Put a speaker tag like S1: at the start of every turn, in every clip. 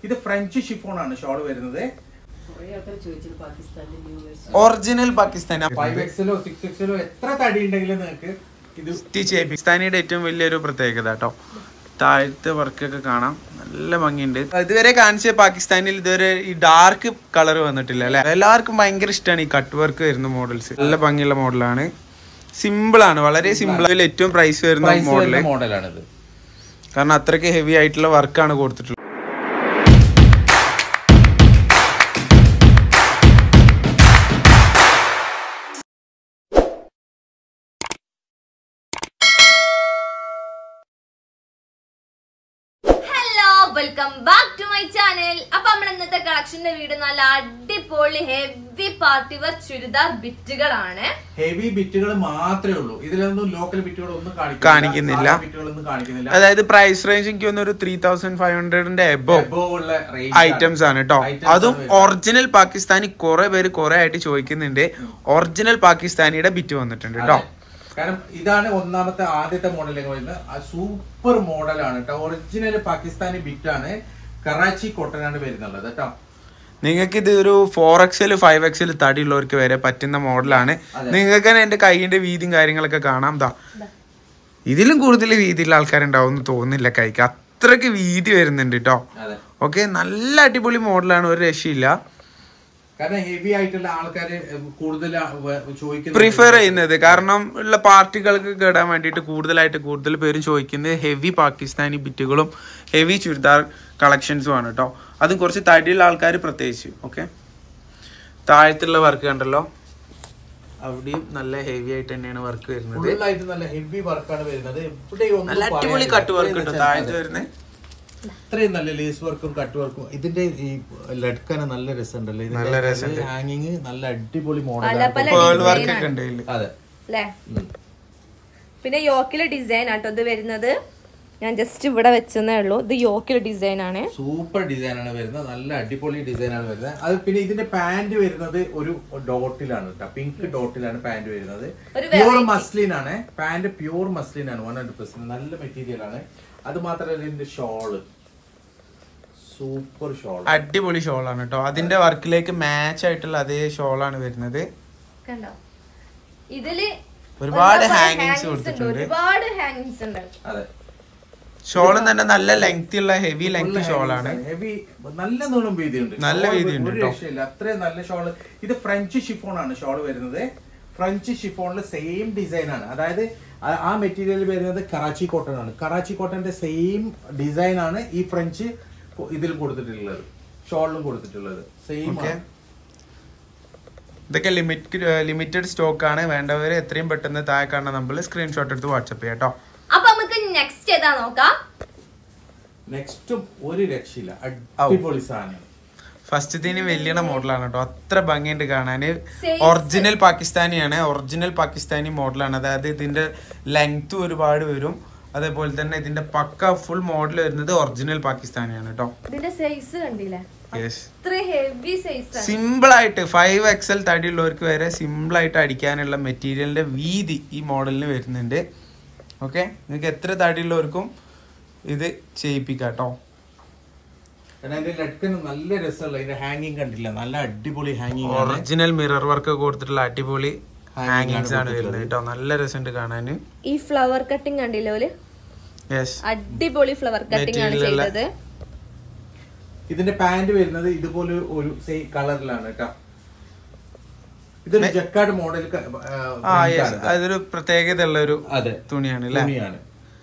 S1: ഇത് French chiffon ആണ് shawl വരുന്നത്
S2: കുറേ ആൾക്കാർ ചോദിച്ചത് പാകിസ്ഥാനിലെ new wears
S3: original Pakistani
S1: five എക്സലോ സിക്സ് എക്സലോ എത്ര തടി ഉണ്ടെങ്കിലും നിങ്ങൾക്ക് ഇത്
S3: സ്റ്റിച്ച് പാകിസ്ഥാനിയുടെ ഏറ്റവും വലിയൊരു പ്രത്യേകത കേട്ടോ താഴത്തെ വർക്കൊക്കെ കാണാം നല്ല ഭംഗിയുണ്ട് ഇതുവരെ കാണിച്ച പാകിസ്ഥാനിൽ ഇതുവരെ ഈ ഡാർക്ക് കളർ വന്നിട്ടില്ല അല്ലെ എല്ലാവർക്കും ഭയങ്കര ഇഷ്ടമാണ് ഈ കട്ട് വർക്ക് വരുന്ന മോഡൽസ് നല്ല ഭംഗിയുള്ള മോഡലാണ് സിമ്പിൾ ആണ് വളരെ സിമ്പിൾ അതിൽ ഏറ്റവും പ്രൈസ് വരുന്ന മോഡല്
S1: മോഡലാണിത്
S3: കാരണം അത്രയ്ക്ക് ഹെവി ആയിട്ടുള്ള വർക്കാണ് കൊടുത്തിട്ടുള്ളത്
S4: hello welcome back to my channel അപ്പൊ നമ്മൾ ഇന്നത്തെ കളക്ഷന്റെ വീഡിയോ നല്ല അടിപൊളി ഹെവി പാർട്ടി വെയർ ചുരിദാർ ബിറ്റുകളാണ്
S1: ഹെവി ബിറ്റുകൾ മാത്രമേ ഉള്ളൂ ഇതിലൊന്നും ലോക്കൽ ബിറ്റുകൾ ഒന്നും
S3: കാണിക്കുന്നില്ല.
S1: ബിറ്റുകളൊന്നും കാണിക്കുന്നില്ല
S3: അതായത് പ്രൈസ് റേഞ്ച് എനിക്ക് തോന്നുന്നു ഒരു ത്രീ തൗസൻഡ് ഫൈവ് ഹൺഡ്രഡിന്റെ എബോ
S1: Above ഉള്ള range ആണ്.
S3: ഐറ്റംസ് ആണ് കേട്ടോ
S1: Items
S3: അതും
S1: ആണ് വരുന്നത്.
S3: ഒറിജിനൽ പാകിസ്ഥാനി കുറെ പേര് കുറെ ആയിട്ട് ചോദിക്കുന്നുണ്ട് ഒറിജിനൽ പാകിസ്ഥാനിയുടെ ബിറ്റ് വന്നിട്ടുണ്ട് കേട്ടോ
S1: അതെ. കാരണം ഇതാണ് ഒന്നാമത്തെ ആദ്യത്തെ മോഡൽ എന്ന് പറയുന്നത് സൂപ്പർ മോഡലാണ് കേട്ടോ ഒറിജിനൽ പാകിസ്ഥാനി ബിറ്റ് ആണ് കറാച്ചി കോട്ടൺ ആണ് വരുന്നുള്ളത് കേട്ടോ
S3: നിങ്ങൾക്ക് ഇത് ഒരു ഫോർ എക്സൽ ഫൈവ് എക്സൽ തടിയുള്ളവർക്ക് വരെ പറ്റുന്ന മോഡലാണ്
S1: അതെ.
S3: നിങ്ങൾക്ക് തന്നെ എന്റെ കൈയിന്റെ വീതിയും കാര്യങ്ങളൊക്കെ കാണാം ദാ ഇതിലും കൂടുതൽ വീതിയുള്ള ആൾക്കാരുണ്ടാവും എന്ന് തോന്നുന്നില്ല കൈക്ക് അത്രക്ക് വീതി വരുന്നുണ്ട് കേട്ടോ
S1: അതെ
S3: ഓക്കെ നല്ല അടിപൊളി മോഡലാണ് ഒരു രക്ഷയില്ല
S1: കാരണം ഹെവി ആയിട്ടുള്ള ആൾക്കാർ കൂടുതൽ ചോദിക്കുന്നത്
S3: പ്രിഫർ ചെയ്യുന്നത് കാരണം ഉള്ള പാർട്ടികൾക്ക് കേടാൻ വേണ്ടിയിട്ട് കൂടുതലായിട്ട് കൂടുതൽ പേരും ചോദിക്കുന്നത് ഹെവി പാകിസ്ഥാനി ബിറ്റുകളും ഹെവി ചുരിദാർ കളക്ഷൻസും ആണ് കേട്ടോ അതും കുറച്ച് തടിയുള്ള ആൾക്കാർ പ്രത്യേകിച്ച് ഓക്കെ താഴത്തുള്ള വർക്ക് കണ്ടല്ലോ അവിടെയും നല്ല ഹെവി ആയിട്ട് തന്നെയാണ് വർക്ക് വരുന്നത്
S1: ഫുള്ളായിട്ട് നല്ല ഹെവി വർക്കാണ് വരുന്നത് എവിടെയും ഒന്നും
S3: നല്ല അടിപൊളി
S1: പറയാനില്ല.
S3: കട്ട് വർക്ക് ഉണ്ട്
S1: ഇത്രയും
S3: താഴത്ത്
S1: നല്ല-
S3: വരുന്നത്
S1: ഇത്രയും നല്ല ലേസ് വർക്കും കട്ട് വർക്കും ഇതിന്റെ ഈ ലഡ്ക്കന് നല്ല രസമുണ്ടല്ലോ
S3: നല്ല രസമുണ്ട്.
S1: ഹാങ്ങിങ് നല്ല അടിപൊളി
S4: പല
S1: മോഡലാണ്
S4: പല
S3: പേൾ
S4: design
S3: വർക്ക്
S4: ആണ്.
S3: ഒക്കെ ഉണ്ട് ഇതില്.
S1: അതെ
S4: അല്ലേ
S1: ഉം.
S4: പിന്നെ യോക്കിലെ ഡിസൈൻ ആട്ടോ ഇത് വരുന്നത് ഞാൻ ജസ്റ്റ് ഇവിടെ വെച്ചെന്നേ ഉള്ളൂ ഇത് യോക്കിലെ ഡിസൈൻ ആണ്
S1: സൂപ്പർ ഡിസൈൻ ആണ് വരുന്നത് നല്ല അടിപൊളി ഡിസൈൻ ആണ് വരുന്നത് അത് പിന്നെ ഇതിന്റെ പാന്റ് വരുന്നത് ഒരു ഡോട്ടിലാണ് കേട്ടോ പിങ്ക് ഡോട്ടിലാണ് പാന്റ് വരുന്നത്
S4: ഒരു
S1: പ്യൂർ
S4: variety.
S1: മസ്ലിൻ ആണ് പാന്റ് പ്യൂർ മസ്ലിൻ ആണ് വൺ ഹൺഡ്രഡ് പെർസെന്റ് നല്ല മെറ്റീരിയൽ ആണ് അത് മാത്രമല്ല ഇതിന്റെ ഷോള് സൂപ്പർ ഷോൾ
S3: അടിപൊളി ഷോളാണ് കേട്ടോ അതിന്റെ വർക്കിലേക്ക് മാച്ച് ആയിട്ടുള്ള അതേ ഷോളാണ് വരുന്നത്
S4: കണ്ടോ ഇതില്
S3: ഒരുപാട്
S4: ഒരുപാട്
S3: hangings
S4: hangings ഉണ്ട്.
S3: കൊടുത്തിട്ടുണ്ട്.
S4: ഒരുപാട് ഹാങ്ങിങ്സ് ഉണ്ട്
S1: അതെ
S3: ഷോളും തന്നെ നല്ല ലെങ്തി ഉള്ള ഹെവി ലെങ്തി ഷോളാണ്
S1: ഹെവി നല്ല നീളം വീതിയുണ്ട്
S3: നല്ല
S1: Shawl
S3: വീതിയുണ്ട്
S1: ഒരു
S3: ട്ടോ.
S1: രക്ഷയില്ല അത്രയും നല്ല ഷോള് ഇത് ഫ്രഞ്ച് ഷിഫോൺ ആണ് ഷോൾ വരുന്നത് ഫ്രഞ്ച് ഷിഫോണിൽ സെയിം ഡിസൈൻ ആണ് അതായത് ആ- ആ മെറ്റീരിയൽ വരുന്നത് കറാച്ചി കോട്ടൺ ആണ് കറാച്ചി കോട്ടന്റെ സെയിം ഡിസൈൻ ആണ് ഈ ഫ്രഞ്ച് കൊ- ഇതിലും കൊടുത്തിട്ടുള്ളത് ഷോളിലും കൊടുത്തിട്ടുള്ളത് സെയിം
S3: Okay. ഇതൊക്കെ ലിമിറ്റ് ലിമിറ്റഡ് സ്റ്റോക്ക് ആണ് വേണ്ടവര് എത്രയും പെട്ടെന്ന് താഴെ കാണുന്ന നമ്പറിൽ സ്ക്രീൻഷോട്ട് എടുത്ത് വാട്സപ്പ് ചെയ്യാം കേട്ടോ
S4: അപ്പൊ നമുക്ക് നെക്സ്റ്റ് ഏതാ നോക്കാം
S1: നെക്സ്റ്റും ഒരു രക്ഷയില്ല അടിപൊളി സാധനം
S3: ഫസ്റ്റത്തിന് വലിയ മോഡലാണ് കേട്ടോ അത്ര ഭംഗിയുണ്ട് കാണാന്
S4: Size.
S3: ഒറിജിനൽ പാകിസ്ഥാനിയാണ് ഒറിജിനൽ പാകിസ്ഥാനി മോഡലാണ് അതായത് ഇതിന്റെ ലെങ്ത് ഒരുപാട് വരും അതേപോലെ തന്നെ ഇതിന്റെ പക്ക ഫുൾ മോഡൽ വരുന്നത് ഒറിജിനൽ പാകിസ്ഥാനിയാണ് കേട്ടോ
S4: ഇതിന്റെ സൈസ് കണ്ടില്ലേ
S3: യെസ്
S4: അത്ര ഹെവി സൈസ് ആണ്
S3: സിമ്പിൾ ആയിട്ട് ഫൈവ് എക്സൽ തടിയുള്ളവർക്ക് വരെ സിമ്പിൾ ആയിട്ട് അടിക്കാനുള്ള മെറ്റീരിയലിന്റെ വീതി ഈ മോഡലിന് വരുന്നുണ്ട് ഓക്കെ നിങ്ങൾക്ക് എത്ര തടിയുള്ളവർക്കും ഇത് ചെയ്യിപ്പിക്കാം കേട്ടോ
S1: കാരണം അതിന്റെ ലഡ്ക്കന് നല്ല രസമുള്ള അതിന്റെ ഹാങ്ങിങ് കണ്ടില്ല നല്ല അടിപൊളി ഹാങ്ങിങ് ആണ്
S3: ഒറിജിനൽ മിറർ വർക്ക് കൊടുത്തിട്ടുള്ള അടിപൊളി
S1: Hanging
S3: ഹാങ്ങിങ്സ്
S1: ആണ്
S3: ആണ് വരുന്നത് കേട്ടോ നല്ല രസമുണ്ട് കാണാൻ
S4: ഈ ഫ്ലവർ കട്ടിങ് കണ്ടില്ലേ ഓല്
S3: യെസ്
S4: അടിപൊളി ഫ്ലവർ കട്ടിങ് ആണ്
S3: Material ഉള്ള-
S4: ചെയ്തത്
S1: ഇതിന്റെ പാന്റ് വരുന്നത് ഇതുപോലെ ഒരു സെയിം കളറിലാണ് കേട്ടോ ഇതൊരു ജക്കാർഡ് മോഡൽ
S3: ആ യെസ് അതൊരു പ്രത്യേകത ഉള്ള ഒരു
S1: അതെ
S3: തുണിയാണ് അല്ലേ
S1: തുണിയാണ്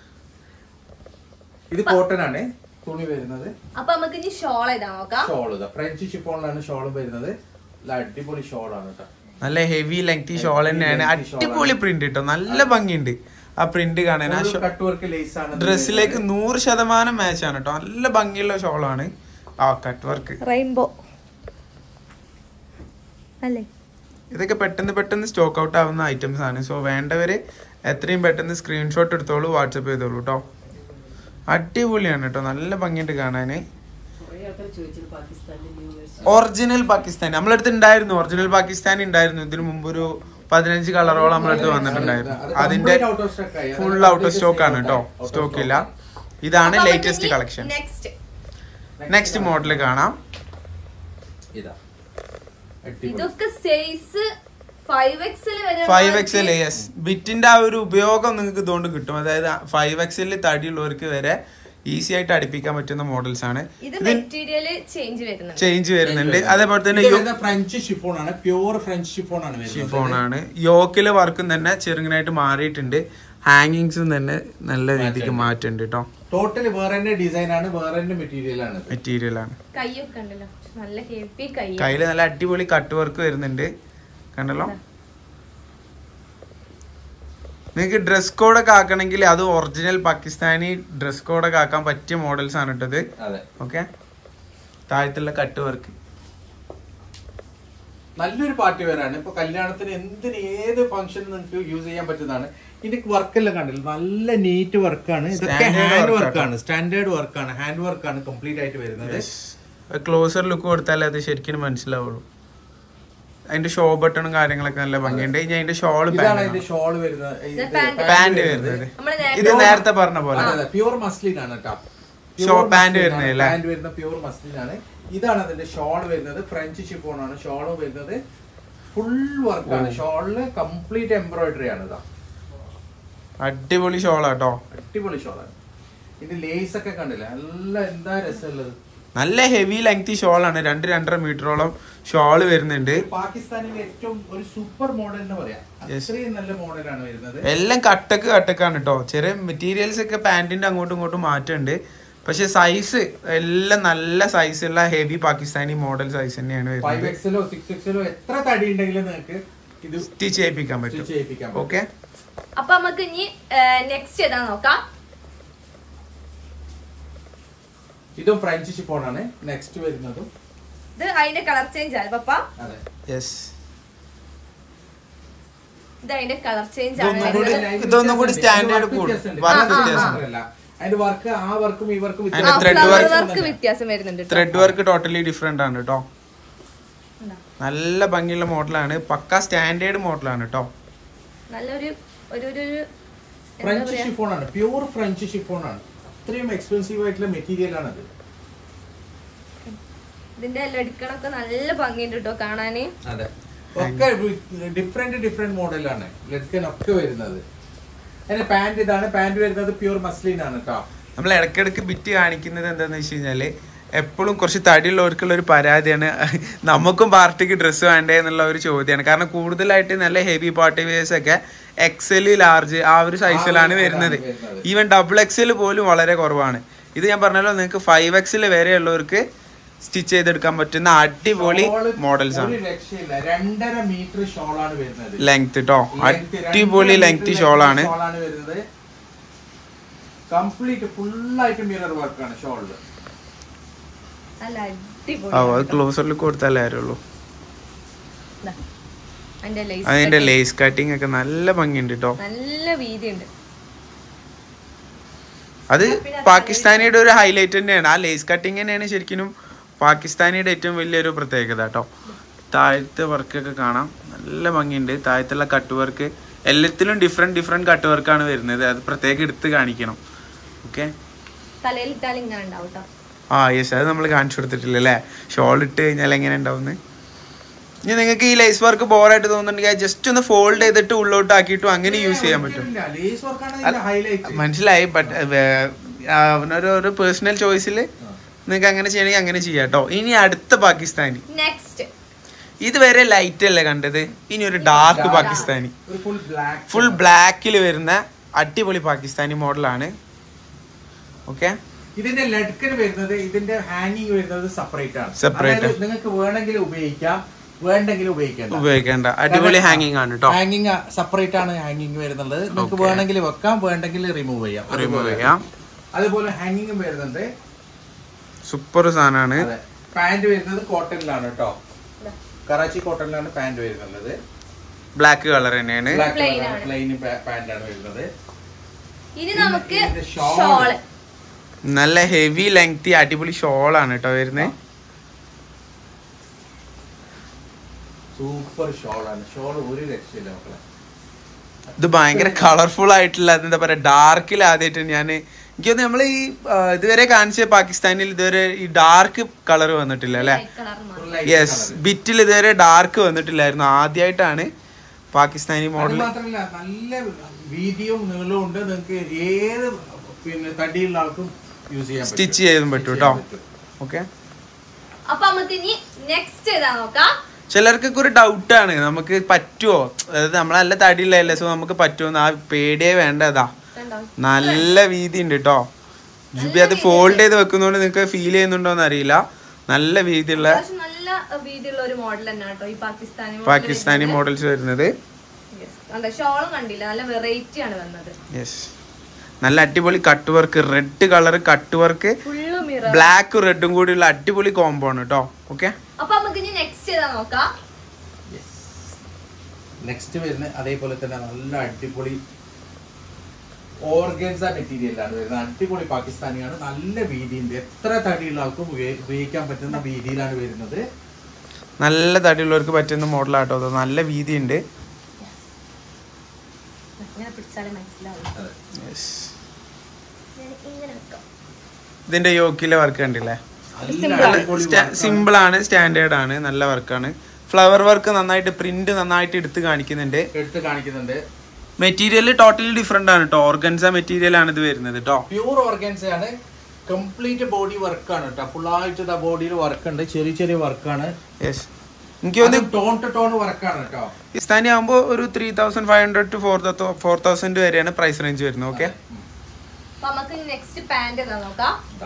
S1: ഇത് കോട്ടൺ ആണ് തുണി വരുന്നത്
S4: അപ്പൊ നമുക്ക് ഇനി ഷോൾ ഏതാ നോക്കാം
S1: ഷോൾ ഇതാ ഫ്രഞ്ച് ഷിഫോണിലാണ് ഷോളും വരുന്നത് നല്ല അടിപൊളി ഷോളാണ് കേട്ടോ
S3: നല്ല ഹെവി ലെങ്തി ഷോൾ തന്നെയാണ്
S1: lengthy shawl ആണ്.
S3: അടിപൊളി പ്രിന്റ് കേട്ടോ നല്ല ഭംഗിയുണ്ട് ആ പ്രിന്റ് കാണാൻ ആ
S1: കട്ട് വർക്ക് ലേസ് ആണ് ഇത്
S3: ഡ്രസ്സിലേക്ക്
S1: വരുന്നത്.
S3: നൂറ് ശതമാനം മാച്ച് ആണ് കേട്ടോ നല്ല ഭംഗിയുള്ള ഷോളാണ് ആ കട്ട് വർക്ക്
S4: റെയിൻബോ അല്ലേ
S3: ഇതൊക്കെ പെട്ടെന്ന് പെട്ടെന്ന് സ്റ്റോക്ക് ഔട്ട് ആവുന്ന ഐറ്റംസ് ആണ് സോ വേണ്ടവര് എത്രയും പെട്ടെന്ന് സ്ക്രീൻഷോട്ട് എടുത്തോളൂ വാട്സപ്പ് ചെയ്തോളൂ കേട്ടോ അടിപൊളിയാണ് കേട്ടോ നല്ല ഭംഗിയുണ്ട് കാണാന്
S2: കുറേ ആൾക്കാർ ചോദിച്ചത് പാകിസ്ഥാനിലെ ന്യൂ വേഴ്സ്
S3: ഒറിജിനൽ പാകിസ്ഥാനി നമ്മളടുത്ത് ഉണ്ടായിരുന്നു ഒറിജിനൽ പാകിസ്ഥാനി ഉണ്ടായിരുന്നു ഇതിനു മുമ്പ് ഒരു പതിനഞ്ച് കളറോളം നമ്മളടുത്ത് വന്നിട്ടുണ്ടായിരുന്നു
S1: അത്
S3: അതിന്റെ
S1: complete out of stock ആയി. അത്
S3: full out of
S1: complete
S3: stock ആണ്
S1: out
S3: കേട്ടോ
S1: of stock.
S3: സ്റ്റോക്ക് ഇല്ല ഇതാണ് latest collection
S4: next
S3: next model കാണാം
S1: ഇതാ അടിപൊളി.
S4: ഇതൊക്കെ സൈസ് ഫൈവ് എക്സിൽ വരെ
S3: ഫൈവ് എക്സൽ യെസ് ബിറ്റിന്റെ ആ ഒരു ഉപയോഗം നിങ്ങൾക്ക് ഇതുകൊണ്ട് കിട്ടും അതായത് ഫൈവ് എക്സലിൽ തടിയുള്ളവർക്ക് വരെ ഈസി ആയിട്ട് അടുപ്പിക്കാൻ പറ്റുന്ന മോഡൽസ് ആണ്
S4: ഇത്
S3: ഇത്
S4: മെറ്റീരിയല് ചേഞ്ച് വരുന്നുണ്ട്
S3: ചേഞ്ച് വരുന്നുണ്ട് അതേപോലെ തന്നെ
S1: ഇത്
S3: യോ-
S1: വരുന്നത് ഫ്രഞ്ച് ഷിഫോൺ ആണ് പ്യൂർ ഫ്രഞ്ച് ഷിഫോൺ ആണ് വരുന്നത്.
S3: ഷിഫോൺ ആണ് യോക്കിലെ വർക്കും തന്നെ ചെറുങ്ങനായിട്ട് മാറിയിട്ടുണ്ട് ഹാങ്ങിങ്സും തന്നെ നല്ല രീതിക്ക് മാറ്റുണ്ട് കേട്ടോ
S1: ടോട്ടൽ വേറെ തന്നെ ഡിസൈൻ ആണ് വേറെ തന്നെ മെറ്റീരിയൽ ആണ് ഇത്.
S3: മെറ്റീരിയൽ ആണ്
S4: കൈയൊക്കെ ഉണ്ടല്ലോ നല്ല ഹെവി കൈ
S3: കയ്യില് നല്ല അടിപൊളി കട്ട് വർക്ക് വരുന്നുണ്ട് കണ്ടല്ലോ നിങ്ങൾക്ക് ഡ്രസ് കോഡൊക്കെ ആക്കണമെങ്കിൽ അത് ഒറിജിനൽ പാകിസ്ഥാനി ഡ്രസ് കോഡൊക്കെ ആക്കാൻ പറ്റിയ മോഡൽസ് ആണ് ഇട്ടത്
S1: അതെ
S3: ഓക്കെ താഴത്തുള്ള കട്ട് വർക്ക്
S1: നല്ലൊരു പാർട്ടി വെയറാണ് ഇപ്പൊ കല്യാണത്തിന് എന്തിന് ഏത് ഫംഗ്ഷൻ നിങ്ങൾക്ക് യൂസ് ചെയ്യാൻ പറ്റുന്നതാണ് ഇതിന്റെ വർക്കെല്ലാം കണ്ടില്ല നല്ല നീറ്റ് വർക്കാണ് ഇതൊക്കെ
S3: Standard
S1: ഹാൻഡ്
S3: work
S1: വർക്കാണ് സ്റ്റാൻഡേർഡ് വർക്കാണ് ഹാൻഡ് വർക്കാണ് കംപ്ലീറ്റ് ആയിട്ട് വരുന്നത്
S3: ക്ലോസർ ലുക്ക് കൊടുത്താലേ അത് ശരിക്കും മനസ്സിലാവുള്ളൂ അതിന്റെ ഷോ ബട്ടണും കാര്യങ്ങളൊക്കെ നല്ല ഭംഗിയുണ്ട് ഇനി അതിന്റെ ഷോള്
S1: ഇതാണ് അതിന്റെ ഷോൾ വരുന്നത് ഇത്
S4: pant.
S3: പാന്റ് വരുന്നത്
S4: നമ്മള്
S3: ഇത്
S4: നേരത്തെ
S3: നേരത്തെ പറഞ്ഞ പോലെ
S1: പ്യൂർ മസ്ലിൻ ആണ് കേട്ടോ
S3: Show pant വരുന്നത് അല്ലേ?
S1: പാന്റ് വരുന്ന പ്യൂർ മസ്ലിൻ ആണ് ഇതാണ് അതിന്റെ ഷോൾ വരുന്നത് ഫ്രഞ്ച് ഷിഫോൺ ആണ് ഷോൾ വരുന്നത് ഫുൾ വർക്കാണ് ഷോളില് കംപ്ലീറ്റ് എംബ്രോയിഡറി ആണ് ഇതാ
S3: അടിപൊളി ഷോളാട്ടോ
S1: അടിപൊളി ഷോളാണ് ഇതിന്റെ ലേസ് ഒക്കെ കണ്ടില്ല നല്ല എന്താ രസമുള്ളത്
S3: നല്ല ഹെവി ലെങ്തി ഷോളാണ് രണ്ട് രണ്ടര മീറ്ററോളം ഷോള് വരുന്നുണ്ട്
S1: പാകിസ്ഥാനിലെ ഏറ്റവും ഒരു സൂപ്പർ മോഡൽ എന്ന് പറയാം
S3: Yes.
S1: അത്രയും നല്ല മോഡലാണ് വരുന്നത്
S3: എല്ലാം കട്ടക്ക് കട്ടക്കാണ് കേട്ടോ ചെറിയ മെറ്റീരിയൽസ് ഒക്കെ പാന്റിന്റെ അങ്ങോട്ടും ഇങ്ങോട്ടും മാറ്റമുണ്ട് പക്ഷെ സൈസ് എല്ലാം നല്ല സൈസുള്ള ഹെവി പാകിസ്ഥാനി മോഡൽ സൈസ് തന്നെയാണ്
S1: ഫൈവ്
S3: വരുന്നത്
S1: എക്സലോ സിക്സ് എക്സലോ എത്ര തടി ഉണ്ടെങ്കിലും നിങ്ങൾക്ക് ഇത്
S3: സ്റ്റിച്ച് ചെയ്യിപ്പിക്കാൻ
S1: സ്റ്റിച്ച്
S3: പറ്റും
S1: ചെയ്യിപ്പിക്കാൻ പറ്റും.
S3: ഓക്കെ
S4: അപ്പൊ നമുക്ക് ഇനി നെക്സ്റ്റ് ഏതാ നോക്കാം
S1: ഇതും ഫ്രഞ്ച് ഷിഫോൺ ആണ് നെക്സ്റ്റ് വരുന്നതും
S4: ഇത് അതിന്റെ കളർ ചേഞ്ച് ആണ് പപ്പ
S1: അതെ
S3: യെസ്
S4: ഇത് അതിന്റെ കളർ ചേഞ്ച്
S3: ഇതൊന്നും
S4: ആണ്
S3: കൂടി
S4: വരുന്നത്.
S1: ലൈൻ
S3: ഇതൊന്നും കൂടി
S1: വ്യത്യാസമുണ്ട്.
S3: standard
S1: ഇതിന്റെ
S3: കൂടും.
S1: വ്യത്യാസമുണ്ട്.
S3: വർക്ക്
S1: കാരണം
S3: വ്യത്യാസം.
S1: മാത്രമല്ല. അതിന്റെ വർക്ക് ആ വർക്കും ഈ വർക്കും
S3: അതിന്റെ
S4: ആ,
S3: thread
S4: flower
S3: work
S4: work വ്യത്യാസം വരുന്നുണ്ട് ട്ടോ.
S3: ത്രെഡ് വർക്ക് ടോട്ടലി ഡിഫറെന്റ് ആണ് കേട്ടോ
S4: ഉണ്ടോ?
S3: നല്ല ഭംഗിയുള്ള മോഡലാണ് പക്ക സ്റ്റാൻഡേർഡ് മോഡലാണ് കേട്ടോ
S4: നല്ലൊരു ഒരു ഒരു ഒരു എന്താ
S1: ഫ്രഞ്ച്
S4: പറയാ
S1: ഷിഫോൺ ആണ് പ്യൂർ ഫ്രഞ്ച് ഷിഫോൺ ആണ് അത്രയും എക്സ്പെൻസീവ് ആയിട്ടുള്ള മെറ്റീരിയൽ ആണ് അത്
S4: ഇതിന്റെ ലടിക്കണൊക്കെ നല്ല ഭംഗിയുണ്ട് കേട്ടോ കാണാന്
S1: അതെ ഒക്കെ ഡിഫറെന്റ് ഡിഫറെന്റ് മോഡലാണ് ലഡ്കൻ ഒക്കെ വരുന്നത് അതിന്റെ പാന്റ് ഇതാണ് പാന്റ് വരുന്നത് പ്യൂർ മസ്ലിൻ ആണ് കേട്ടോ
S3: നമ്മൾ ഇടയ്ക്കിടയ്ക്ക് ബിറ്റ് കാണിക്കുന്നത് എന്താന്ന് വെച്ച് കഴിഞ്ഞാല് എപ്പോഴും കുറച്ച് തടിയുള്ളവർക്കുള്ള ഒരു പരാതിയാണ് നമുക്കും പാർട്ടിക്ക് ഡ്രസ്സ് വേണ്ടേ എന്നുള്ള ഒരു ചോദ്യമാണ് കാരണം കൂടുതലായിട്ട് നല്ല ഹെവി പാർട്ടി വെയേഴ്സ് ഒക്കെ എക്സൽ ലാർജ് ആ ഒരു സൈസിലാണ് വരുന്നത്
S1: വരുന്നത്.
S3: ഈവൻ ഡബിൾ എക്സൽ പോലും വളരെ കുറവാണ് ഇത് ഞാൻ പറഞ്ഞല്ലോ നിങ്ങൾക്ക് ഫൈവ് എക്സൽ വരെ ഉള്ളവർക്ക് സ്റ്റിച്ച് ചെയ്തെടുക്കാൻ പറ്റുന്ന അടിപൊളി
S1: Shawl
S3: മോഡൽസ് ആണ്
S1: ഒരു രക്ഷയില്ല രണ്ടര മീറ്റർ ഷോൾ ആണ് വരുന്നത്
S3: ലെങ്ത് കേട്ടോ
S1: Length
S3: അടിപൊളി
S1: രണ്ടര
S3: ലെങ്ത്
S1: meter
S3: ഷോളാണ്
S1: shawl ആണ് വരുന്നത് കംപ്ലീറ്റ് ഫുൾ ആയിട്ട് മിറർ വർക്കാണ് ഷോളില്
S4: നല്ല
S3: ഓ അത്
S4: അടിപൊളി
S3: ക്ലോസറിൽ കൊടുത്താലേ അറിയുള്ളൂ
S4: ദാ, അതിന്റെ lace
S3: അതിന്റെ
S4: cutting.
S3: ലേസ് കട്ടിങ് ഒക്കെ നല്ല ഭംഗിയുണ്ട് കേട്ടോ
S4: നല്ല വീതിയുണ്ട്
S3: അത് പാകിസ്ഥാനിയുടെ ഒരു ഹൈലൈറ്റ് തന്നെയാണ് ആ ലേസ് കട്ടിങ് തന്നെയാണ് ശരിക്കും പാകിസ്ഥാനിയുടെ ഏറ്റവും വലിയൊരു പ്രത്യേകത കേട്ടോ താഴത്തെ വർക്കൊക്കെ കാണാം നല്ല ഭംഗിയുണ്ട് താഴത്തുള്ള കട്ട് വർക്ക് എല്ലാത്തിലും ഡിഫറെന്റ് ഡിഫറെന്റ് കട്ട് വർക്കാണ് വരുന്നത് അത് പ്രത്യേകം എടുത്ത് കാണിക്കണം ഓക്കെ
S4: തലയിൽ ഇട്ടാൽ ഇങ്ങനെ ഉണ്ടാവും ട്ടോ.
S3: ആ യെസ് അത് നമ്മൾ കാണിച്ചു കൊടുത്തിട്ടില്ല അല്ലേ ഷോൾ ഇട്ട് കഴിഞ്ഞാൽ എങ്ങനെ ഉണ്ടാവുന്നത് ഇനി നിങ്ങൾക്ക് ഈ ലേസ് വർക്ക് ബോറായിട്ട് തോന്നുന്നുണ്ടെങ്കിൽ ജസ്റ്റ് ഒന്ന് ഫോൾഡ് ചെയ്തിട്ട് ഉള്ളോട്ട് ആക്കിയിട്ടും അങ്ങനെ യൂസ് ചെയ്യാൻ പറ്റും
S1: ലേസ് വർക്കാണ് ഇതിന്റെ ഹൈലൈറ്റ്
S3: മനസ്സിലായി ബട്ട് അവനൊരു ഒരു പേഴ്സണൽ ചോയ്സിൽ നിങ്ങൾക്ക് അങ്ങനെ ചെയ്യണമെങ്കിൽ അങ്ങനെ ചെയ്യാം കേട്ടോ ഇനി അടുത്ത പാകിസ്ഥാനി
S4: നെക്സ്റ്റ്
S3: ഇതുവരെ ലൈറ്റ് അല്ലേ കണ്ടത് ഇനി ഒരു ഡാർക്ക് പാകിസ്ഥാനി
S1: ഒരു ഫുൾ ബ്ലാക്ക്
S3: ഫുൾ ബ്ലാക്കിൽ വരുന്ന അടിപൊളി പാകിസ്ഥാനി മോഡലാണ് ഓക്കെ
S1: ഇതിന്റെ ലഡ്കന് വരുന്നത് ഇതിന്റെ ഹാങ്ങിങ് വരുന്നത് സെപ്പറേറ്റ് ആണ്
S3: Separate.
S1: അതായത് നിങ്ങൾക്ക് വേണമെങ്കിൽ ഉപയോഗിക്കാം വേണ്ടെങ്കിൽ ഉപയോഗിക്കാം
S3: ഉപയോഗിക്കേണ്ട അടിപൊളി ഹാങ്ങിങ് ആണ് കേട്ടോ
S1: ഹാങ്ങിങ് സെപ്പറേറ്റ് ആണ് ഹാങ്ങിങ് വരുന്നത് നിങ്ങൾക്ക്
S3: Okay.
S1: വേണമെങ്കിൽ വെക്കാം വേണ്ടെങ്കിൽ റിമൂവ് ചെയ്യാം
S3: റിമൂവ്
S1: അതുപോലെ.
S3: ചെയ്യാം
S1: അതുപോലെ ഹാങ്ങിങ് വരുന്നുണ്ട്
S3: സൂപ്പർ സാധനമാണ്
S1: അതെ പാന്റ് വരുന്നത് കോട്ടണിലാണ് കേട്ടോ കറാച്ചി കോട്ടണിലാണ് പാന്റ് വരുന്നത്
S3: ബ്ലാക്ക് കളർ തന്നെയാണ്
S4: Plain ആണ്.
S1: പ്ലെയിൻ പാന്റ് ആണ് വരുന്നത്
S4: ഇനി നമുക്ക്
S1: ഇതിന്റെ shawl.
S4: ഷോള്
S3: നല്ല ഹെവി ലെങ്തി അടിപൊളി ഷോളാണ് കേട്ടോ വരുന്നത്
S1: സൂപ്പർ ഷോൾ ആണ് ഷോൾ ഒരു രക്ഷയില്ല മക്കളെ
S3: ഇത് ഭയങ്കര കളർഫുൾ ആയിട്ടുള്ള എന്താ പറയാ ഡാർക്കിൽ ആദ്യമായിട്ട് ഞാൻ എനിക്ക് തോന്നുന്നു നമ്മൾ ഈ ആ, ഇതുവരെ കാണിച്ച പാകിസ്ഥാനിൽ ഇതുവരെ ഈ ഡാർക്ക് കളർ വന്നിട്ടില്ല അല്ലെ
S4: കളർ മാത്രം
S1: Full light
S3: യെസ്
S1: colour.
S3: ബിറ്റിൽ ഇതുവരെ ഡാർക്ക് വന്നിട്ടില്ലായിരുന്നു ആദ്യമായിട്ടാണ് പാകിസ്ഥാനി
S1: അത്
S3: മോഡൽ
S1: മാത്രമല്ല നല്ല വീതിയും നീളവും ഉണ്ട് നിങ്ങൾക്ക് ഏത് പിന്നെ തടിയുള്ള ആൾക്കും യൂസ് ചെയ്യാൻ പറ്റും.
S3: സ്റ്റിച്ച് ചെയ്തും പറ്റും കേട്ടോ
S1: ചെയ്യാൻ പറ്റും.
S3: ഓക്കെ
S4: അപ്പൊ നമുക്ക് ഇനി നെക്സ്റ്റ് ഏതാ നോക്കാം
S3: ചിലർക്കൊക്കെ ഒരു ഡൗട്ടാണ് നമുക്ക് പറ്റുമോ അതായത് നമ്മളല്ല തടിയുള്ളതല്ലേ സോ നമുക്ക് പറ്റുമോ ആ പേടിയേ വേണ്ടതാ
S4: കണ്ടോ
S3: നല്ല വീതി ഉണ്ട് കേട്ടോ ജുബി അത് ഫോൾഡ് ചെയ്ത് വെക്കുന്നോണ്ട് നിങ്ങൾക്ക് ഫീൽ ചെയ്യുന്നുണ്ടോന്ന് അറിയില്ല നല്ല വീതിയുള്ള
S4: അത്യാവശ്യം നല്ല വീതിയുള്ള ഒരു മോഡൽ തന്നെ കേട്ടോ ഈ പാകിസ്ഥാനി model
S3: പാകിസ്ഥാനി
S4: വരുന്നത്.
S3: മോഡൽസ് വരുന്നത്
S4: Yes. കണ്ടോ ഷോളും കണ്ടില്ല നല്ല വെറൈറ്റി ആണ് വന്നത്
S3: യെസ് നല്ല അടിപൊളി cut work red colour cut work
S4: full mirror
S3: black റെഡും കൂടിയുള്ള അടിപൊളി കോംബോ ആണ് കേട്ടോ ഓക്കെ
S4: അപ്പൊ നമുക്ക് ഇനി നെക്സ്റ്റ് ഏതാ നോക്കാം
S1: നെക്സ്റ്റ് വരുന്ന അതേപോലെ തന്നെ നല്ല അടിപൊളി ഓർഗൻസ മെറ്റീരിയലാണ് വരുന്നത് അടിപൊളി പാകിസ്ഥാനിയാണ് നല്ല വീതിയുണ്ട് എത്ര തടിയുള്ള ആൾക്കും ഉപയോഗി- ഉപയോഗിക്കാൻ പറ്റുന്ന വീതിയിലാണ് വരുന്നത്
S3: നല്ല തടിയുള്ളവർക്ക് പറ്റുന്ന മോഡലാട്ടോ അത് നല്ല വീതി ഉണ്ട്
S4: ഇങ്ങനെ പിടിച്ചാലേ മനസ്സിലാവും
S1: അതെ.
S3: യെസ്
S4: ഞാൻ ഇങ്ങനെ വെക്കാം
S3: ഇതിന്റെ യോക്കിലെ വർക്ക് കണ്ടില്ലേ
S1: നല്ല
S4: Simple ആണ്.
S1: അടിപൊളി work ആണ്.
S3: സിമ്പിൾ ആണ് സ്റ്റാൻഡേർഡ് ആണ് നല്ല വർക്കാണ് ഫ്ലവർ വർക്ക് നന്നായിട്ട് പ്രിന്റ് നന്നായിട്ട് എടുത്ത് കാണിക്കുന്നുണ്ട്
S1: എടുത്ത് കാണിക്കുന്നുണ്ട്
S3: മെറ്റീരിയൽ ടോട്ടലി ഡിഫറെന്റ് ആണ് കേട്ടോ ഓർഗൻസ മെറ്റീരിയൽ ആണ് ഇത് വരുന്നത് കേട്ടോ
S1: പ്യൂർ ഓർഗൻസ ആണ് കംപ്ലീറ്റ് ബോഡി വർക്കാണ് കേട്ടോ ഫുള്ളായിട്ട് ബോഡിയിൽ വർക്ക് ഉണ്ട് ചെറിയ ചെറിയ വർക്കാണ്
S3: യെസ് എനിക്ക് തോന്നുന്നു
S1: ടോൺ ടു ടോൺ വർക്കാണ് കേട്ടോ
S3: പാകിസ്ഥാനി ആകുമ്പോൾ ഒരു three thousand five hundred to four four thousand വരെയാണ് പ്രൈസ് റേഞ്ച് വരുന്നത് ഓക്കെ
S4: അപ്പൊ നമുക്ക് നെക്സ്റ്റ് പാന്റ് ഏതാ നോക്കാം
S1: ഇതാ.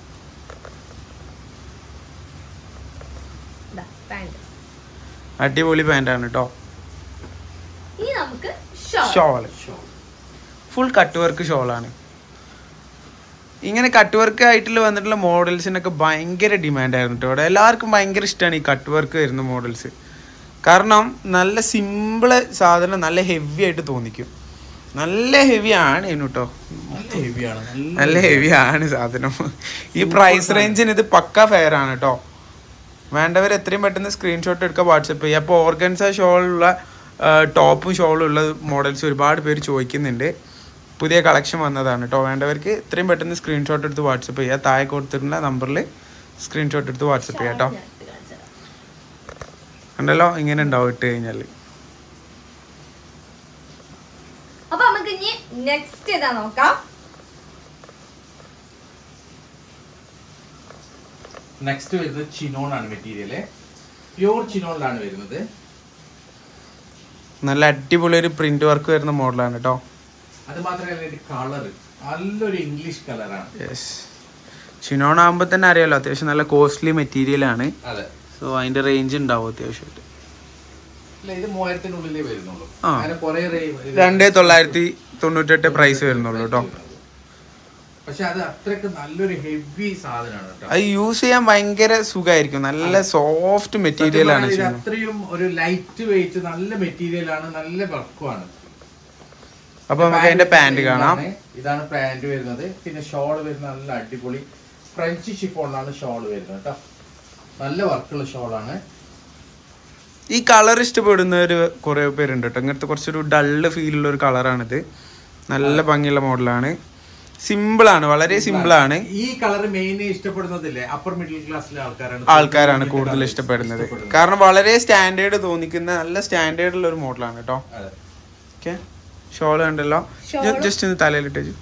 S4: പാന്റ്
S3: അടിപൊളി പാൻ്റ് ആണ് കേട്ടോ
S4: ഇനി നമുക്ക് shawl
S3: shawl full cut work ഷോളാണ് ഇങ്ങനെ കട്ട് വർക്ക് ആയിട്ടുള്ള വന്നിട്ടുള്ള മോഡൽസിനൊക്കെ ഭയങ്കര ഡിമാൻഡ് ആയിരുന്നു കേട്ടോ ഇവിടെ എല്ലാവർക്കും ഭയങ്കര ഇഷ്ടമാണ് ഈ കട്ട് വർക്ക് വരുന്ന മോഡൽസ് കാരണം നല്ല സിമ്പിള് സാധനം നല്ല ഹെവി ആയിട്ട് തോന്നിക്കും നല്ല ഹെവി ആണ് ഇതിന് കേട്ടോ
S1: നല്ല ഹെവിയാണ്
S3: നല്ല ഹെവി ആണ് സാധനം ഈ പ്രൈസ് റേഞ്ചിന് ഇത് പക്ക ഫെയർ ആണ് കേട്ടോ വേണ്ടവർ എത്രയും പെട്ടെന്ന് സ്ക്രീൻഷോട്ട് എടുക്കുക വാട്സപ്പ് ചെയ്യുക അപ്പോൾ ഓർഗൻസ ഷോളുള്ള ടോപ്പും ഷോളും ഉള്ള മോഡൽസ് ഒരുപാട് പേര് ചോദിക്കുന്നുണ്ട് പുതിയ കളക്ഷൻ വന്നതാണ് കേട്ടോ വേണ്ടവർക്ക് എത്രയും പെട്ടെന്ന് സ്ക്രീൻഷോട്ട് എടുത്ത് വാട്സപ്പ് ചെയ്യുക താഴെ കൊടുത്തിട്ടുള്ള നമ്പറിൽ സ്ക്രീൻഷോട്ട് എടുത്ത് വാട്സപ്പ് ചെയ്യാം കേട്ടോ
S4: ഞാൻ ഇട്ട് കാണിച്ചു തരാം.
S3: ഉണ്ടല്ലോ ഇങ്ങനെ ഉണ്ടാവും ഇട്ട് കഴിഞ്ഞാൽ
S4: അപ്പൊ നമുക്ക് ഇനി നെക്സ്റ്റ് ഏതാ നോക്കാം
S1: നെക്സ്റ്റ് വരുന്നത് ചിനോൺ ആണ് മെറ്റീരിയല് പ്യൂർ ചിനോണിലാണ് വരുന്നത്
S3: നല്ല അടിപൊളി ഒരു പ്രിന്റ് വർക്ക് വരുന്ന മോഡലാണ് കേട്ടോ
S1: അത് മാത്രമല്ല ഇതിന്റെ കളർ നല്ലൊരു ഇംഗ്ലീഷ് കളറാണ്
S3: യെസ് ചിനോൺ ആകുമ്പോൾ തന്നെ അറിയാലോ അത്യാവശ്യം നല്ല കോസ്റ്റ്ലി മെറ്റീരിയൽ ആണ്
S1: അതെ
S3: സോ അതിന്റെ റേഞ്ച് ഉണ്ടാവും അത്യാവശ്യമായിട്ട്
S1: ഇല്ല ഇത് മൂവായിരത്തിനുള്ളിലേ വരുന്നുള്ളൂ
S3: ആ.
S1: അങ്ങനെ കുറെ
S3: രണ്ടേ തൊള്ളായിരത്തി തൊണ്ണൂറ്റെട്ട് പ്രൈസ് വരുന്നുള്ളൂ കേട്ടോ
S1: പക്ഷെ അത് അത്രക്ക് നല്ലൊരു ഹെവി സാധനമാണ് കേട്ടോ
S3: അത് യൂസ് ചെയ്യാൻ ഭയങ്കര സുഖമായിരിക്കും നല്ല സോഫ്റ്റ് മെറ്റീരിയൽ ആണ്
S1: സത്യം പറഞ്ഞാൽ ഇത്
S3: ചിനോൺ.
S1: അത്രയും ഒരു ലൈറ്റ് വെയിറ്റ് നല്ല മെറ്റീരിയൽ ആണ് നല്ല വർക്കുമാണ്
S3: അപ്പൊ നമുക്ക് അതിന്റെ പാന്റ് കാണാം
S1: ഇതാണ് പാന്റ് വരുന്നത് പിന്നെ ഷോൾ വരുന്നത് നല്ല അടിപൊളി ഫ്രഞ്ച് ഷിഫോണിലാണ് ഷോൾ വരുന്നത് കേട്ടോ നല്ല വർക്കുള്ള ഷോളാണ്
S3: ഈ കളർ ഇഷ്ടപ്പെടുന്നവര് കുറെ പേരുണ്ട് കേട്ടോ ഇങ്ങനത്തെ കുറച്ചൊരു ഡള്ള് ഫീൽ ഉള്ള ഒരു കളറാണിത് നല്ല ഭംഗിയുള്ള മോഡലാണ് സിമ്പിൾ ആണ് വളരെ സിമ്പിൾ ആണ്
S1: ഈ കളർ മെയിൻ ഇഷ്ടപ്പെടുന്നതില്ലേ അപ്പർ മിഡിൽ ക്ലാസ്സിലെ ആൾക്കാരാണ്
S3: ആൾക്കാരാണ് കൂടുതൽ ഇഷ്ടപ്പെടുന്നത് കാരണം വളരെ സ്റ്റാൻഡേർഡ് തോന്നിക്കുന്ന നല്ല സ്റ്റാൻഡേർഡ് ഉള്ള ഒരു മോഡലാണ് കേട്ടോ
S1: അതെ.
S3: ഓക്കെ ഷോള് കണ്ടല്ലോ
S4: Shawl.
S3: ജസ്റ്റ് ഒന്ന് തലയിലിട്ടു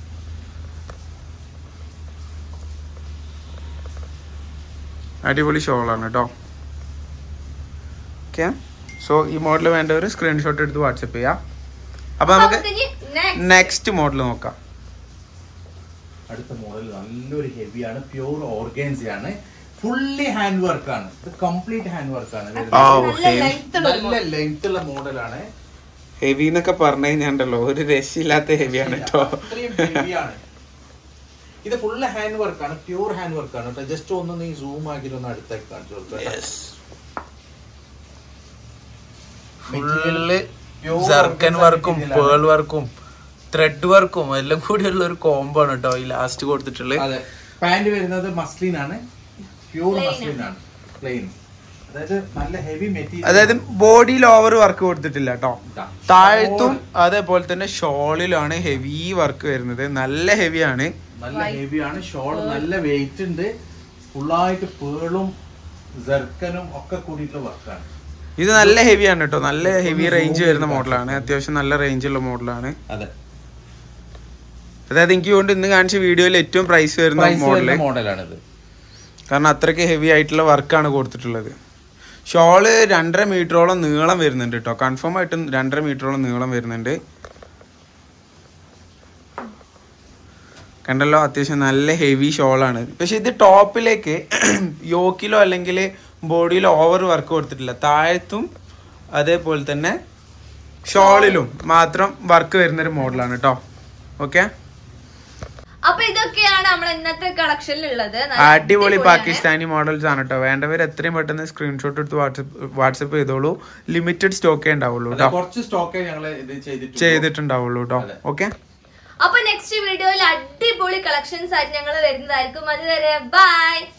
S3: അടിപൊളി ഷോളാണ് കേട്ടോ ഓക്കെ സോ ഈ മോഡൽ വേണ്ടവർ സ്ക്രീൻഷോട്ട് എടുത്ത് വാട്സപ്പ് ചെയ്യാം അപ്പൊ
S4: അപ്പൊ
S3: നമുക്ക്
S4: നമുക്ക് ഇനി next
S3: നെക്സ്റ്റ് മോഡൽ നോക്കാം
S1: അടുത്ത മോഡൽ നല്ലൊരു ഹെവിയാണ് പ്യൂർ ഓർഗൻസി ആണ് ഫുള്ളി ഹാൻഡ് വർക്ക് ആണ് ഇത് കംപ്ലീറ്റ് ഹാൻഡ് വർക്ക് ആണ് വരുന്നത്.
S3: ആ,
S4: നല്ല
S3: okay.
S4: length ഉള്ള ഒരു
S1: നല്ല ലെങ്ത് ഉള്ള മോഡലാണ്
S3: ഹെവി എന്നൊക്കെ പറഞ്ഞു കഴിഞ്ഞാണ്ടല്ലോ ഒരു രക്ഷയില്ലാത്ത ഹെവിയാണ് കേട്ടോ
S1: അത്രയും heavy ആണ് ഇത് ഫുൾ ഹാൻഡ് വർക്ക് ആണ് പ്യൂർ ഹാൻഡ് വർക്ക് ആണ് കേട്ടോ ജസ്റ്റ് ഒന്ന് നീ സൂം ആക്കി ഒന്ന് അടുത്തേക്ക് കാണിച്ചു കൊടുക്കാം
S3: ഫുള്ള്
S1: Pure
S3: സർക്കൻ
S1: organza
S3: വർക്കും
S1: material ആണ്.
S3: പേൾ വർക്കും ത്രെഡ് വർക്കും എല്ലാം കൂടിയുള്ള ഒരു കോംബോ ആണ് കേട്ടോ ഈ ലാസ്റ്റ് കൊടുത്തിട്ടുള്ളത്
S1: അതെ പാന്റ് വരുന്നത് മസ്ലിൻ ആണ് പ്യൂർ
S4: Plain
S1: മസ്ലിൻ ആണ് പ്ലെയിൻ അതായത് നല്ല ഹെവി മെറ്റീരിയൽ
S3: അതായത് ബോഡിയിൽ ഓവർ വർക്ക് കൊടുത്തിട്ടില്ല കേട്ടോ
S1: ഇതാ.
S3: താഴത്തും അതേപോലെ തന്നെ ഷോളിലാണ് ഹെവി വർക്ക് വരുന്നത് നല്ല ഹെവിയാണ്
S1: നല്ല ഹെവി ആണ് ഷോൾ നല്ല വെയിറ്റ് ഉണ്ട് ഫുള്ളായിട്ട് പേളും ജർക്കനും ഒക്കെ കൂടിയിട്ടുള്ള വർക്കാണ്
S3: ഇത് നല്ല ഹെവിയാണ് കേട്ടോ നല്ല ഹെവി റേഞ്ച് വരുന്ന മോഡലാണ് അത്യാവശ്യം നല്ല റേഞ്ചുള്ള മോഡലാണ്
S1: അതെ
S3: അതായത് എനിക്ക് കൊണ്ട് ഇന്ന് കാണിച്ച വീഡിയോയിൽ ഏറ്റവും പ്രൈസ് വരുന്ന മോഡല്
S1: മോഡലാണിത്
S3: കാരണം അത്രയ്ക്ക് ഹെവി ആയിട്ടുള്ള വർക്കാണ് കൊടുത്തിട്ടുള്ളത് ഷോള് രണ്ടര മീറ്ററോളം നീളം വരുന്നുണ്ട് കേട്ടോ കൺഫേം ആയിട്ടും രണ്ടര മീറ്ററോളം നീളം വരുന്നുണ്ട് കണ്ടല്ലോ അത്യാവശ്യം നല്ല ഹെവി ഷോളാണ് പക്ഷെ ഇത് ടോപ്പിലേക്ക് യോക്കിലോ അല്ലെങ്കിൽ ബോഡിയിലോ ഓവർ വർക്ക് കൊടുത്തിട്ടില്ല താഴത്തും അതേപോലെ തന്നെ ഷോളിലും മാത്രം വർക്ക് വരുന്നൊരു മോഡലാണ് കേട്ടോ ഓക്കെ
S4: അപ്പൊ ഇതൊക്കെയാണ് നമ്മൾ ഇന്നത്തെ കളക്ഷനിൽ ഉള്ളത് നല്ല
S3: അടിപൊളി
S4: അടിപൊളിയാണ്.
S3: പാകിസ്ഥാനി മോഡൽസ് ആണ് കേട്ടോ വേണ്ടവർ എത്രയും പെട്ടെന്ന് സ്ക്രീൻഷോട്ട് എടുത്ത് വാട്സപ്പ് വാട്സപ്പ് ചെയ്തോളൂ ലിമിറ്റഡ് സ്റ്റോക്കേ ഉണ്ടാവുള്ളൂ
S1: അതെ,
S3: കേട്ടോ
S1: കുറച്ച് സ്റ്റോക്കേ ഞങ്ങൾ ഇത് ചെയ്തിട്ടുണ്ട്
S3: ചെയ്തിട്ടുണ്ടാവുള്ളൂ കേട്ടോ
S1: അതെ.
S3: ഓക്കെ
S4: അപ്പൊ നെക്സ്റ്റ് വീഡിയോയിൽ അടിപൊളി കളക്ഷൻസ് ആയിട്ട് ഞങ്ങൾ വരുന്നതായിരിക്കും അതുവരെ ബൈ